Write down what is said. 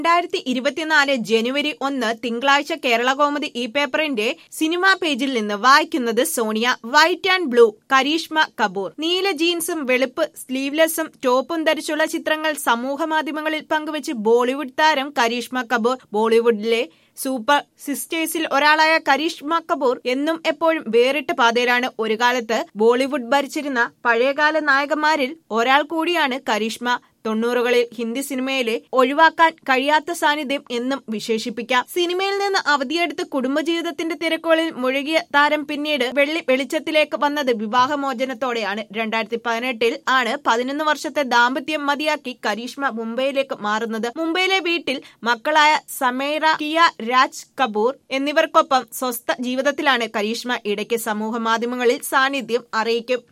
രണ്ടായിരത്തി ഇരുപത്തിനാല് ജനുവരി ഒന്ന് തിങ്കളാഴ്ച കേരള കോമഡി ഈ പേപ്പറിന്റെ സിനിമാ പേജിൽ നിന്ന് വായിക്കുന്നത് Sonia white and blue Karishma Kapoor നീല ജീൻസും വെളുപ്പ് സ്ലീവ്ലെസ്സും ടോപ്പും ധരിച്ചുള്ള ചിത്രങ്ങൾ സമൂഹ മാധ്യമങ്ങളിൽ പങ്കുവച്ച് ബോളിവുഡ് താരം കരീഷ്മ കപൂർ ബോളിവുഡിലെ സൂപ്പർ സിസ്റ്റേഴ്സിൽ ഒരാളായ കരീഷ്മ കപൂർ എന്നും എപ്പോഴും വേറിട്ട പാതയിലാണ് ഒരു കാലത്ത് ബോളിവുഡ് ഭരിച്ചിരുന്ന പഴയകാല നായകന്മാരിൽ ഒരാൾ കൂടിയാണ് കരീഷ്മ തൊണ്ണൂറുകളിൽ ഹിന്ദി സിനിമയിലെ ഒഴിവാക്കാൻ കഴിയാത്ത സാന്നിധ്യം എന്നും വിശേഷിപ്പിക്കാം സിനിമയിൽ നിന്ന് അവധിയെടുത്ത് കുടുംബജീവിതത്തിന്റെ തിരക്കുകളിൽ മുഴുകിയ താരം പിന്നീട് വെള്ളി വെളിച്ചത്തിലേക്ക് വന്നത് വിവാഹമോചനത്തോടെയാണ് രണ്ടായിരത്തി പതിനെട്ടിൽ ആണ് പതിനൊന്ന് വർഷത്തെ ദാമ്പത്യം മതിയാക്കി കരീഷ്മ മുംബൈയിലേക്ക് മാറുന്നത് മുംബൈയിലെ വീട്ടിൽ മക്കളായ സമീറ കിയ രാജ് കപൂർ എന്നിവർക്കൊപ്പം സ്വസ്ഥ ജീവിതത്തിലാണ് കരീഷ്മ ഇടയ്ക്ക് സമൂഹ മാധ്യമങ്ങളിൽ സാന്നിധ്യം അറിയിക്കും